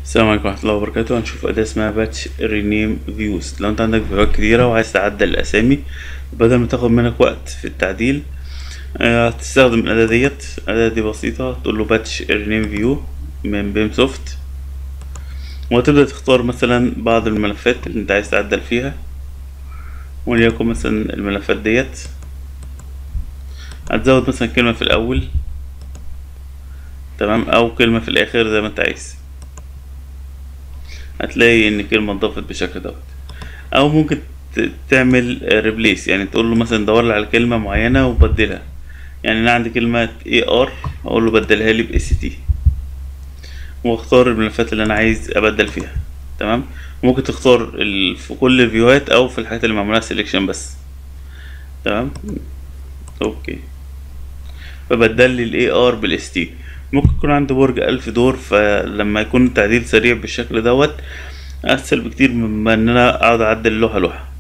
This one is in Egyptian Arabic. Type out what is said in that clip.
السلام عليكم ورحمة الله وبركاته هنشوف أداة اسمها باتش رينيم فيوز لو انت عندك فيوهات كتيرة وعايز تعدل الأسامي بدل ما تاخد منك وقت في التعديل آه، هتستخدم الأداة ديت الأداة دي بسيطة تقول له باتش رينيم فيو من بيم سوفت وهتبدأ تختار مثلا بعض الملفات اللي انت عايز تعدل فيها وليكن مثلا الملفات ديت هتزود مثلا كلمة في الأول تمام أو كلمة في الآخر زي ما انت عايز هتلاقي ان كلمة اتضافت بالشكل دوت او ممكن ت- تعمل ريبليس يعني تقول له مثلا دور لي على كلمة معينة وبدلها يعني انا عندي كلمة اي ار اقول له بدلها لي باس تي واختار الملفات اللي انا عايز ابدل فيها تمام ممكن تختار ال... في كل الفيوهات او في الحاجات اللي معمولها سيلكشن بس تمام اوكي فبدل لي الاي ار بالاس تي ممكن يكون عندي برج ألف دور فلما يكون التعديل سريع بالشكل دوت اسهل بكتير مما ان انا اقعد اعدل لوحة لوحة